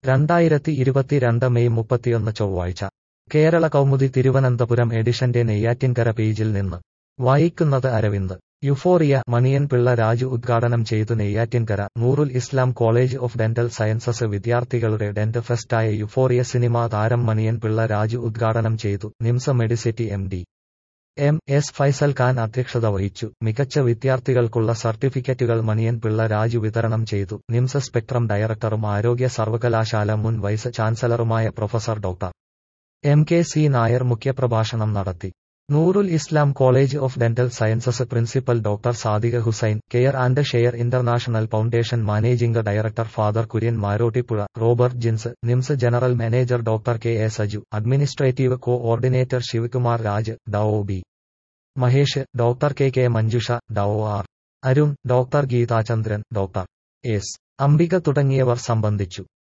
രണ്ടായിരത്തി ഇരുപത്തിരണ്ട് മെയ് മുപ്പത്തിയൊന്ന് ചൊവ്വാഴ്ച കേരള കൗമുദി തിരുവനന്തപുരം എഡിഷന്റെ നെയ്യാറ്റിൻകര പേജിൽ നിന്ന് വായിക്കുന്നത് അരവിന്ദ് യുഫോറിയ മണിയൻപിള്ള രാജു ഉദ്ഘാടനം ചെയ്തു Neyyattinkara Noorul Islam college of dental sciences വിദ്യാർത്ഥികളുടെ ഡെന്റ് ഫെസ്റ്റായ യുഫോറിയ സിനിമാ താരം മണിയൻപിള്ള രാജു ഉദ്ഘാടനം ചെയ്തു NIMS medicity M D M S Faizal Khan അധ്യക്ഷത വഹിച്ചു മികച്ച വിദ്യാർത്ഥികൾക്കുള്ള സർട്ടിഫിക്കറ്റുകൾ മണിയൻപിള്ള രാജു വിതരണം ചെയ്തു നിംസ സ്പെക്ട്രം ഡയറക്ടറും ആരോഗ്യ സർവകലാശാല മുൻ vice ചാൻസലറുമായ professor doctor M K C Nair മുഖ്യപ്രഭാഷണം നടത്തി നൂറുൽ Islam college of dental sciences principal doctor Sadiq Hussain care and share international foundation managing director father Kurian മാരോട്ടിപ്പുഴ Robert Jins nymphs general manager doctor K A Saju administrative co ordinator Shivakumar Raj Dr B Mahesh doctor K K Manjusha dou R Arun doctor ഗീതാചന്ദ്രൻ doctor S Ambika തുടങ്ങിയവർ സംബന്ധിച്ചു